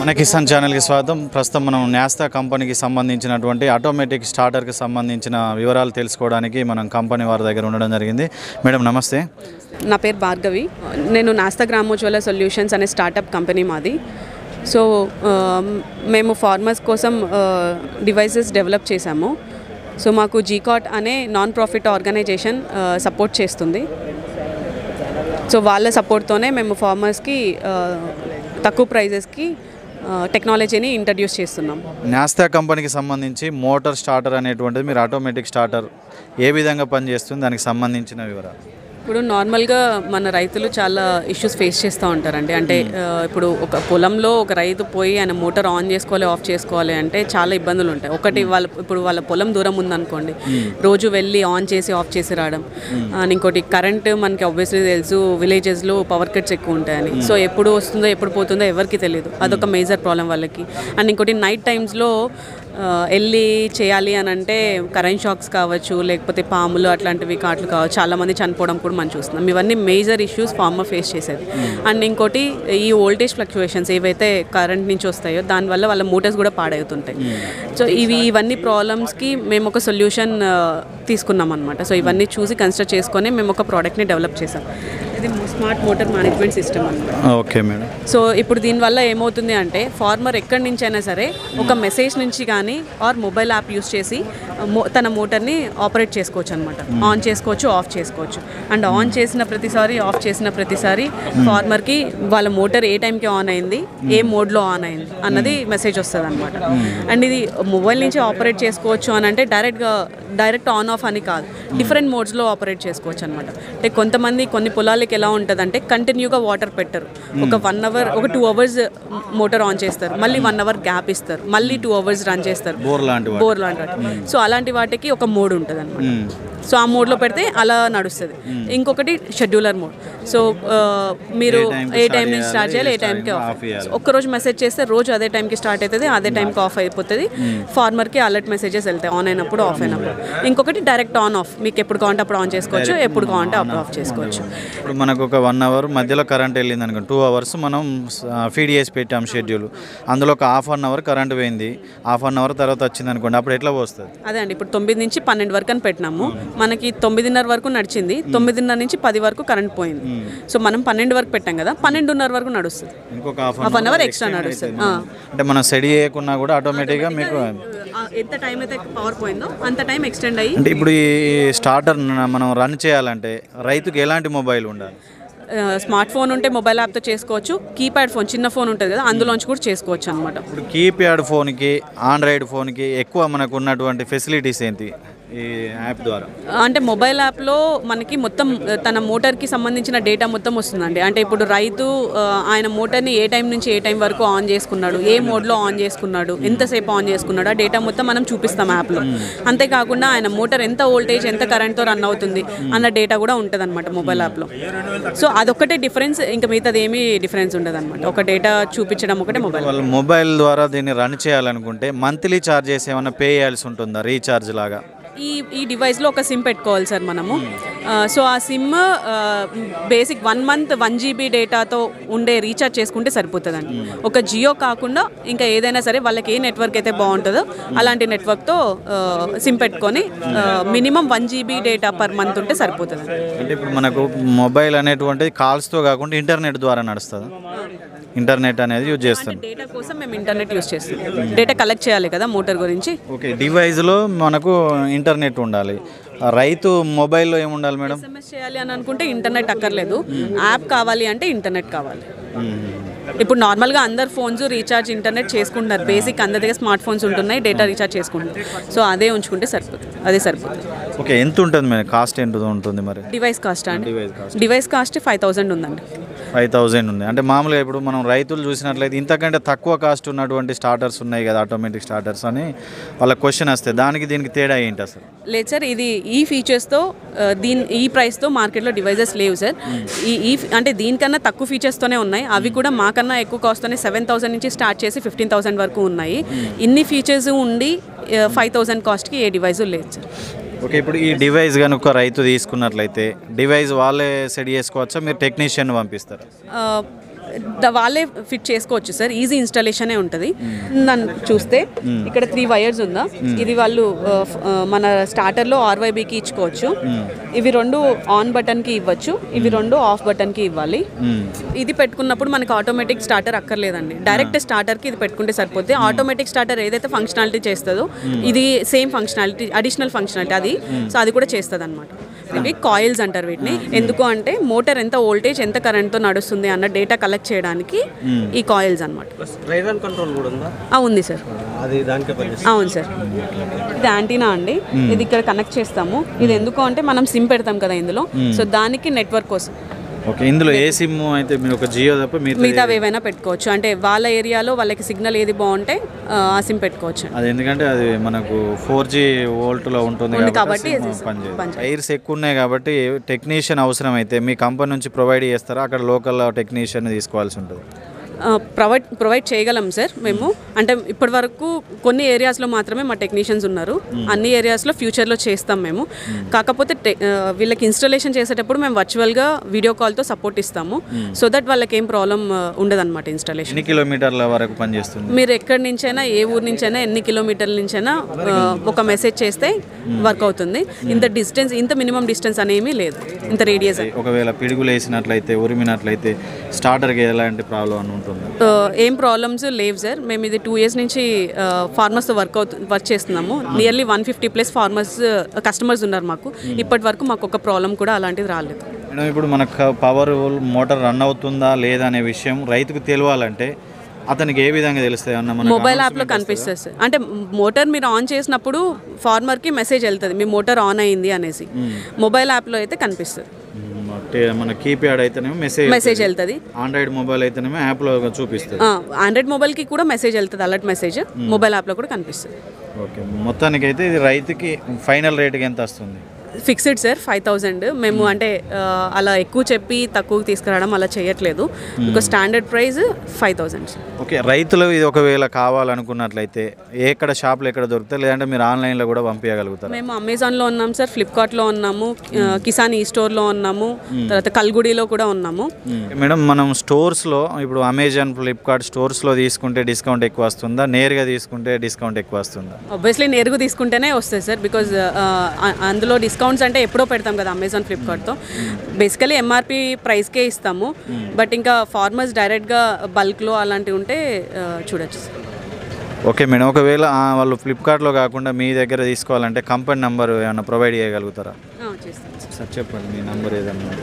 మన కిసాన్ ఛానల్కి స్వాగతం ప్రస్తుతం మనం న్యాస్తా కంపెనీకి సంబంధించినటువంటి ఆటోమేటిక్ స్టార్టర్కి సంబంధించిన వివరాలు తెలుసుకోవడానికి మనం కంపెనీ వారి దగ్గర ఉండడం జరిగింది మేడం నమస్తే నా పేరు భార్గవి నేను నాస్తా గ్రామోజ్వల సొల్యూషన్స్ అనే స్టార్టప్ కంపెనీ మాది సో ఆ, మేము ఫార్మర్స్ కోసం డివైసెస్ డెవలప్ చేశాము సో మాకు జీకాట్ అనే నాన్ ప్రాఫిట్ ఆర్గనైజేషన్ సపోర్ట్ చేస్తుంది సో వాళ్ళ సపోర్ట్తోనే మేము ఫార్మర్స్కి ఆ, తక్కువ ప్రైజెస్కి టెక్నాలజీని ఇంట్రడ్యూస్ చేస్తున్నాం న్యాస్తా కంపెనీకి సంబంధించి మోటార్ స్టార్టర్ అనేటువంటిది మీరు ఆటోమేటిక్ స్టార్టర్ ఏ విధంగా పనిచేస్తుంది దానికి సంబంధించిన వివరాలు ఇప్పుడు నార్మల్గా మన రైతులు చాలా ఇష్యూస్ ఫేస్ చేస్తూ ఉంటారండి అంటే ఆ, ఇప్పుడు ఒక పొలంలో ఒక రైతు పోయి ఆయన మోటార్ ఆన్ చేసుకోవాలి ఆఫ్ చేసుకోవాలి అంటే చాలా ఇబ్బందులు ఉంటాయి ఒకటి వాళ్ళ ఇప్పుడు వాళ్ళ పొలం దూరం ఉందనుకోండి రోజు వెళ్ళి ఆన్ చేసి ఆఫ్ చేసి రావడం అండ్ ఇంకోటి కరెంట్ మనకి ఆబ్వియస్లీ తెలుసు విలేజెస్లో పవర్ కట్స్ ఎక్కువ ఉంటాయని సో ఎప్పుడు వస్తుందో ఎప్పుడు పోతుందో ఎవరికి తెలియదు అదొక మేజర్ ప్రాబ్లం వాళ్ళకి అండ్ ఇంకోటి నైట్ టైమ్స్లో ఆ, వెళ్ళి చేయాలి అని అంటే కరెంట్ షాక్స్ కావచ్చు లేకపోతే పాములు అట్లాంటివి కాట్లు కావచ్చు చాలా మంది చనిపోవడం కూడా మనం చూస్తున్నాం ఇవన్నీ మేజర్ ఇష్యూస్ ఫార్మర్ ఫేస్ చేసేది అండ్ ఇంకోటి ఈ వోల్టేజ్ ఫ్లక్చువేషన్స్ ఏవైతే కరెంట్ నుంచి వస్తాయో దానివల్ల వాళ్ళ మోటార్స్ కూడా పాడవుతుంటాయి సో ఇవి ఇవన్నీ ప్రాబ్లమ్స్కి మేము ఒక సొల్యూషన్ తీసుకున్నాం అనమాట సో ఇవన్నీ చూసి కన్సిడర్ చేసుకొని మేము ఒక ప్రోడక్ట్ని డెవలప్ చేసాం ఇది స్మార్ట్ మోటార్ మేనేజ్మెంట్ సిస్టమ్ అనమాట ఓకే మేడం సో ఇప్పుడు దీనివల్ల ఏమవుతుంది అంటే ఫార్మర్ ఎక్కడి నుంచి అయినా సరే ఒక మెసేజ్ నుంచి కానీ ఆర్ మొబైల్ యాప్ యూస్ చేసి మో- తన మోటార్ని ఆపరేట్ చేసుకోవచ్చు అనమాట ఆన్ చేసుకోవచ్చు ఆఫ్ చేసుకోవచ్చు అండ్ ఆన్ చేసిన ప్రతిసారి ఆఫ్ చేసిన ప్రతిసారి ఫార్మర్కి వాళ్ళ మోటార్ ఏ టైంకి ఆన్ అయింది ఏ మోడ్లో ఆన్ అయింది అన్నది మెసేజ్ వస్తుంది అనమాట అండ్ ఇది మొబైల్ నుంచి ఆపరేట్ చేసుకోవచ్చు అని అంటే డైరెక్ట్గా డైరెక్ట్ ఆన్ ఆఫ్ అని కాదు డిఫరెంట్ మోడ్స్లో ఆపరేట్ చేసుకోవచ్చు అనమాట అంటే కొంతమంది కొన్ని పొలాలకి ఎలా ఉంటుంది అంటే కంటిన్యూగా వాటర్ పెట్టరు ఒక వన్ అవర్ ఒక టూ అవర్స్ మోటార్ ఆన్ చేస్తారు మళ్ళీ వన్ అవర్ గ్యాప్ ఇస్తారు మళ్ళీ టూ అవర్స్ రన్ చేస్తారు బోర్ లాంటి వాటి. బోర్ లాంటి వాటి సో అలాంటి వాటికి ఒక మోడ్ ఉంటుంది అనమాట సో ఆ మోడ్లో పెడితే అలా నడుస్తుంది ఇంకొకటి షెడ్యూలర్ మోడ్ సో ఆ, మీరు ఏ time కి ఏ start టైం నుంచి స్టార్ట్ చేయాలి, చేయాలి ఏ ఏ టైంకి time ఆఫ్ off చేయాలి. ఒక్కరోజు మెసేజ్ చేస్తే రోజు అదే టైంకి స్టార్ట్ అవుతుంది అదే టైంకి ఆఫ్ అయిపోతుంది ఫార్మర్కి అలర్ట్ మెసేజెస్ వెళ్తాయి ఆన్ అయినప్పుడు ఆఫ్ అయినప్పుడు ఇంకొకటి డైరెక్ట్ ఆన్ ఆఫ్ మీకు ఎప్పుడు కావాలంటే అప్పుడు ఆన్ చేసుకోవచ్చు ఎప్పుడు కావాలంటే అప్పుడు ఆఫ్ చేసుకోవచ్చు ఇప్పుడు మనకు ఒక వన్ అవర్ మధ్యలో కరెంట్ వెళ్ళింది అనుకో టూ అవర్స్ మనం ఫీడ్ చేసి పెట్టాం షెడ్యూల్ అందులో ఒక హాఫ్ అన్ అవర్ కరెంట్ పోయింది హాఫ్ అన్ అవర్ తర్వాత వచ్చింది అనుకోండి అప్పుడు ఎట్లా పోస్తుంది అదే అండి ఇప్పుడు తొమ్మిది నుంచి పన్నెండు వరకు అని పెట్టినాము మనకి తొమ్మిదిన్నర వరకు నడిచింది తొమ్మిదిన్నర నుంచి పది వరకు కరెంట్ పోయింది సో మనం పన్నెండు వరకు పెట్టాం కదా పన్నెండున్నర వరకు నడుస్తుంది ఇంకొక half half an hour extra నడుస్తుంది ఆ. అంటే మనం సెడి చేయకున్నా కూడా ఆటోమేటిక్గా మీకు ఆ, ఎంత టైం అయితే పవర్ పోయిందో అంత టైం ఎక్స్టెండ్ అయ్యి అంటే ఇప్పుడు ఈ స్టార్టర్ మనం రన్ చేయాలంటే రైతుకి ఎలాంటి మొబైల్ ఉండాలి స్మార్ట్ ఫోన్ ఉంటే మొబైల్ యాప్తో చేసుకోవచ్చు కీప్యాడ్ ఫోన్ చిన్న ఫోన్ ఉంటుంది కదా అందులోంచి కూడా చేసుకోవచ్చు అనమాట ఇప్పుడు కీప్యాడ్ ఫోన్కి ఆండ్రాయిడ్ ఫోన్కి ఎక్కువ మనకు ఉన్నటువంటి ఫెసిలిటీస్ ఏంటి ఈ యాప్ ద్వారా అంటే మొబైల్ యాప్లో మనకి మొత్తం ఆ, తన మోటార్కి సంబంధించిన డేటా మొత్తం వస్తుందండి అంటే ఇప్పుడు రైతు ఆ, ఆయన మోటార్ని ఏ టైం నుంచి ఏ టైం వరకు ఆన్ చేసుకున్నాడు ఏ మోడ్లో ఆన్ చేసుకున్నాడు ఎంతసేపు ఆన్ చేసుకున్నాడు ఆ డేటా మొత్తం మనం చూపిస్తాం యాప్లో అంతేకాకుండా ఆయన మోటార్ ఎంత వోల్టేజ్ ఎంత కరెంట్తో రన్ అవుతుంది అన్న డేటా కూడా ఉంటుంది అనమాట మొబైల్ యాప్లో సో అదొక్కటే డిఫరెన్స్ ఇంకా మిగతాది ఏమీ డిఫరెన్స్ ఉండదు అనమాట ఒక డేటా చూపించడం ఒకటే మొబైల్ వాళ్ళు మొబైల్ ద్వారా దీన్ని రన్ చేయాలనుకుంటే మంత్లీ ఛార్జెస్ ఏమైనా పే చేయాల్సి ఉంటుందా రీఛార్జ్ లాగా ఈ ఈ డివైస్లో ఒక సిమ్ పెట్టుకోవాలి సార్ మనము ఆ, సో ఆ సిమ్ ఆ, basic one month one GB డేటాతో ఉండే రీఛార్జ్ చేసుకుంటే సరిపోతుందండి ఒక జియో కాకుండా ఇంకా ఏదైనా సరే వాళ్ళకి ఏ నెట్వర్క్ అయితే బాగుంటుందో అలాంటి నెట్వర్క్తో ఆ, సిమ్ పెట్టుకొని minimum one GB data per month ఉంటే సరిపోతుంది అంటే ఇప్పుడు మనకు మొబైల్ అనేటువంటిది కాల్స్తో కాకుండా ఇంటర్నెట్ ద్వారా నడుస్తుంది ఇంటర్నెట్ అనేది యూజ్ చేస్తాం డేటా కోసం మేము ఇంటర్నెట్ యూస్ చేస్తాం డేటా కలెక్ట్ చేయాలి కదా మోటార్ గురించి ఓకే డివైస్లో మనకు ఇంటర్నెట్ ఉండాలి రైతు మొబైల్లో ఏమి ఉండాలి మేడం ఎస్ఎంఎస్ చేయాలి అని అనుకుంటే ఇంటర్నెట్ అక్కర్లేదు యాప్ కావాలి అంటే ఇంటర్నెట్ కావాలి ఇప్పుడు నార్మల్గా అందరు ఫోన్స్ రీఛార్జ్ ఇంటర్నెట్ చేసుకుంటున్నారు బేసిక్ అందరి దగ్గర స్మార్ట్ ఫోన్స్ ఉంటున్నాయి డేటా రీఛార్జ్ చేసుకుంటున్నారు సో అదే ఉంచుకుంటే సరిపోతుంది అదే సరిపోతుంది ఓకే ఎంత ఉంటుంది మేడం కాస్ట్ ఎంత ఉంటుంది మరి డివైస్ కాస్ట్ అండి device cost device cost five thousand ఉందండి ఫైవ్ థౌజండ్ ఉంది అంటే మామూలుగా ఇప్పుడు మనం రైతులు చూసినట్లయితే ఇంతకంటే తక్కువ కాస్ట్ ఉన్నటువంటి స్టార్టర్స్ ఉన్నాయి కదా ఆటోమేటిక్ స్టార్టర్స్ అని వాళ్ళ క్వశ్చన్ వస్తే దానికి దీనికి తేడా ఏంటి అసలు లేదు సార్ ఇది ఈ ఫీచర్స్తో ఆ, దీని ఈ ప్రైస్తో మార్కెట్లో డివైజెస్ లేవు సార్ ఈ ఈ అంటే దీనికన్నా తక్కువ ఫీచర్స్తోనే ఉన్నాయి అవి కూడా మాకన్నా ఎక్కువ కాస్ట్తోనే సెవెన్ థౌసండ్ నుంచి స్టార్ట్ చేసి ఫిఫ్టీన్ థౌసండ్ వరకు ఉన్నాయి ఇన్ని ఫీచర్స్ ఉండి ఫైవ్ థౌసండ్ కాస్ట్కి ఏ డివైజు లేదు సార్ ఓకే ఇప్పుడు ఈ డివైస్ కనుక రైతు తీసుకున్నట్లయితే డివైస్ వాళ్ళే సెట్ చేసుకోవచ్చా మీరు టెక్నీషియన్ పంపిస్తారా ఆ, ద- వాళ్ళే ఫిట్ చేసుకోవచ్చు సార్ ఈజీ ఇన్స్టాలేషనే ఉంటుంది నన్ను చూస్తే ఇక్కడ త్రీ వైర్స్ ఉందా ఇది వాళ్ళు ఆ, ఫ్- ఆ, మన స్టార్టర్లో ఆర్వైబీకి ఇచ్చుకోవచ్చు ఇవి రెండు ఆన్ బటన్కి ఇవ్వచ్చు ఇవి రెండు ఆఫ్ బటన్కి ఇవ్వాలి ఇది పెట్టుకున్నప్పుడు మనకి ఆటోమేటిక్ స్టార్టర్ అక్కర్లేదండి డైరెక్ట్ స్టార్టర్కి ఇది పెట్టుకుంటే సరిపోతే ఆటోమేటిక్ స్టార్టర్ ఏదైతే ఫంక్షనాలిటీ చేస్తుందో ఇది సేమ్ ఫంక్షనాలిటీ అడిషనల్ ఫంక్షనాలిటీ అది సో అది కూడా చేస్తుంది అనమాట ఇవి కాయిల్స్ అంటారు వీటిని ఎందుకు అంటే మోటార్ ఎంత వోల్టేజ్ ఎంత కరెంట్తో నడుస్తుంది అన్న డేటా కలెక్ట్ చేయడానికి ఈ కాయిల్స్ అనమాట డ్రైవ్ అండ్ కంట్రోల్ కూడా ఉందా ఉంది సార్ అది దానికే పనిచేస్తుంది అవును సార్ ఇది యాంటీనా అండి ఇది ఇక్కడ కనెక్ట్ చేస్తాము ఇది ఎందుకు అంటే మనం సిమ్ పెడతాం కదా ఇందులో సో దానికి నెట్వర్క్ కోసం ఓకే ఇందులో ఏ సిమ్ అయితే మీరు ఒక జియో తప్ప మీరు మిగతావి ఏవైనా పెట్టుకోవచ్చు అంటే వాళ్ళ ఏరియాలో వాళ్ళకి సిగ్నల్ ఏది బాగుంటే ఆ, ఆ సిమ్ పెట్టుకోవచ్చు అది ఎందుకంటే అది మనకు ఫోర్ జీ వోల్ట్లో ఉంటుంది ఉంది కాబట్టి కాబట్టి సిమ్ పనిచేయదు పనిచేయదు. టైర్స్ ఎక్కువ ఉన్నాయి కాబట్టి టెక్నీషియన్ అవసరం అయితే మీ కంపెనీ నుంచి ప్రొవైడ్ చేస్తారా అక్కడ లోకల్ టెక్నీషియన్ తీసుకోవాల్సి ఉంటుంది ప్రొవైడ్ ప్రొవైడ్ చేయగలం సార్ మేము అంటే ఇప్పటి వరకు కొన్ని ఏరియాస్లో మాత్రమే మా టెక్నీషియన్స్ ఉన్నారు అన్ని ఏరియాస్లో ఫ్యూచర్లో చేస్తాం మేము కాకపోతే టె- ఆ, వీళ్ళకి ఇన్స్టాలేషన్ చేసేటప్పుడు మేము వర్చువల్గా వీడియో కాల్తో సపోర్ట్ ఇస్తాము సో దట్ వాళ్ళకి ఏం ప్రాబ్లం ఉండదన్నమాట ఇన్స్టాలేషన్ ఎన్ని కిలోమీటర్ల వరకు పనిచేస్తుంది మీరు ఎక్కడి నుంచైనా ఏ ఊరు నుంచైనా ఎన్ని కిలోమీటర్ల నుంచైనా ఆ, ఒక మెసేజ్ చేస్తే వర్క్ అవుతుంది ఇంత డిస్టెన్స్ ఇంత మినిమం డిస్టెన్స్ అనేమీ లేదు ఇంత రేడియస్ ఒకవేళ పిడుగులు వేసినట్లయితే ఉరిమినట్లయితే స్టార్టర్కి ఎలాంటి ప్రాబ్లం అని ఉంటుంది ఏం ప్రాబ్లమ్స్ లేవు సార్ మేము ఇది టూ ఇయర్స్ నుంచి ఫార్మర్స్తో వర్క్ అవుతు వర్క్ చేస్తున్నాము nearly one fifty plus farmers customers ఉన్నారు మాకు ఇప్పటి వరకు మాకు ఒక ప్రాబ్లం కూడా అలాంటిది రాలేదు మేడం ఇప్పుడు మనకు పవర్ మోటార్ రన్ అవుతుందా లేదా అనే విషయం రైతుకు తెలియాలంటే అతనికి ఏ విధంగా తెలుస్తాయి అన్న మన మొబైల్ యాప్లో కనిపిస్తుంది సార్ అంటే మోటార్ మీరు ఆన్ చేసినప్పుడు ఫార్మర్కి మెసేజ్ వెళ్తుంది మీ మోటార్ ఆన్ అయింది అనేసి మొబైల్ యాప్లో అయితే కనిపిస్తుంది మన కీప్యాడ్ అయితేనేమో మెసేజ్ మెసేజ్ వెళ్తుంది ఆండ్రాయిడ్ మొబైల్ అయితేనేమో యాప్లో చూపిస్తుంది ఆండ్రాయిడ్ మొబైల్కి కూడా మెసేజ్ వెళ్తుంది అలర్ట్ మెసేజ్ మొబైల్ యాప్లో కూడా కనిపిస్తుంది ఓకే మొత్తానికైతే ఇది రైతుకి ఫైనల్ రేట్కి ఎంత వస్తుంది ఫిక్స్డ్ సార్ ఫైవ్ థౌజండ్ మేము అంటే ఆ, అలా ఎక్కువ చెప్పి తక్కువ తీసుకురావడం అలా చేయట్లేదు ఒక standard price five thousand okay రైతులు ఇది ఒకవేళ కావాలనుకున్నట్లయితే ఎక్కడ షాప్లో ఎక్కడ దొరుకుతాయి లేదంటే మీరు ఆన్లైన్లో కూడా పంపించగలుగుతారు మేము అమెజాన్లో ఉన్నాం సార్ ఫ్లిప్కార్ట్లో ఉన్నాము ఆ, కిసాన్ ఈ స్టోర్లో ఉన్నాము తర్వాత కల్గుడిలో కూడా ఉన్నాము మేడం మనం స్టోర్స్లో ఇప్పుడు అమెజాన్ ఫ్లిప్కార్ట్ స్టోర్స్లో తీసుకుంటే డిస్కౌంట్ ఎక్కువ వస్తుందా నేరుగా తీసుకుంటే డిస్కౌంట్ ఎక్కువ వస్తుందా ఆబ్వియస్లీ నేరుగా తీసుకుంటేనే వస్తుంది సార్ బికాజ్ అందులో డిస్కౌంట్స్ అంటే ఎప్పుడో పెడతాం కదా అమెజాన్ ఫ్లిప్కార్ట్తో బేసికలీ ఎంఆర్పి ప్రైస్కే ఇస్తాము బట్ ఇంకా ఫార్మర్స్ డైరెక్ట్గా బల్క్లో అలాంటివి ఉంటే ఆ, చూడొచ్చు సార్ ఓకే మేడం ఒకవేళ ఆ, వాళ్ళు ఫ్లిప్కార్ట్లో కాకుండా మీ దగ్గర తీసుకోవాలంటే కంపెనీ నెంబర్ ఏమైనా ప్రొవైడ్ చేయగలుగుతారా ఆ, చేస్తాను సార్ సార్ చెప్పండి మీ నెంబర్ ఏదన్నా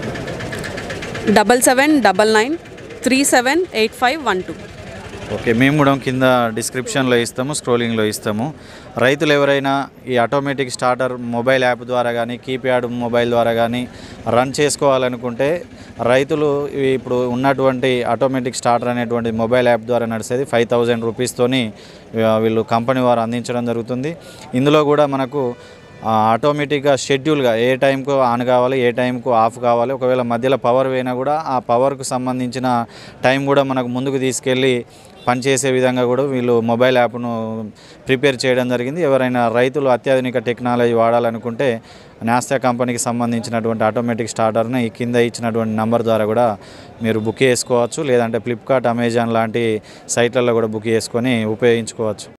double seven double nine three seven eight five one two okay మేము కూడా కింద డిస్క్రిప్షన్లో ఇస్తాము స్క్రోలింగ్లో ఇస్తాము రైతులు ఎవరైనా ఈ ఆటోమేటిక్ స్టార్టర్ మొబైల్ యాప్ ద్వారా కానీ కీప్యాడ్ మొబైల్ ద్వారా కానీ రన్ చేసుకోవాలనుకుంటే రైతులు ఇవి ఇప్పుడు ఉన్నటువంటి ఆటోమేటిక్ స్టార్టర్ అనేటువంటి మొబైల్ యాప్ ద్వారా నడిచేది ఫైవ్ థౌజండ్ రూపీస్తోని వీళ్ళు కంపెనీ వారు అందించడం జరుగుతుంది ఇందులో కూడా మనకు ఆ, ఆటోమేటిక్గా షెడ్యూల్గా ఏ టైంకు ఆన్ కావాలి ఏ టైంకు ఆఫ్ కావాలి ఒకవేళ మధ్యలో పవర్ పోయినా కూడా ఆ పవర్కు సంబంధించిన టైం కూడా మనకు ముందుకు తీసుకెళ్ళి పనిచేసే విధంగా కూడా వీళ్ళు మొబైల్ యాప్ను ప్రిపేర్ చేయడం జరిగింది ఎవరైనా రైతులు అత్యాధునిక టెక్నాలజీ వాడాలనుకుంటే నాస్తా కంపెనీకి సంబంధించినటువంటి ఆటోమేటిక్ స్టార్టర్ని ఈ కింద ఇచ్చినటువంటి నంబర్ ద్వారా కూడా మీరు బుక్ చేసుకోవచ్చు లేదంటే ఫ్లిప్కార్ట్ అమెజాన్ లాంటి సైట్లలో కూడా బుక్ చేసుకొని ఉపయోగించుకోవచ్చు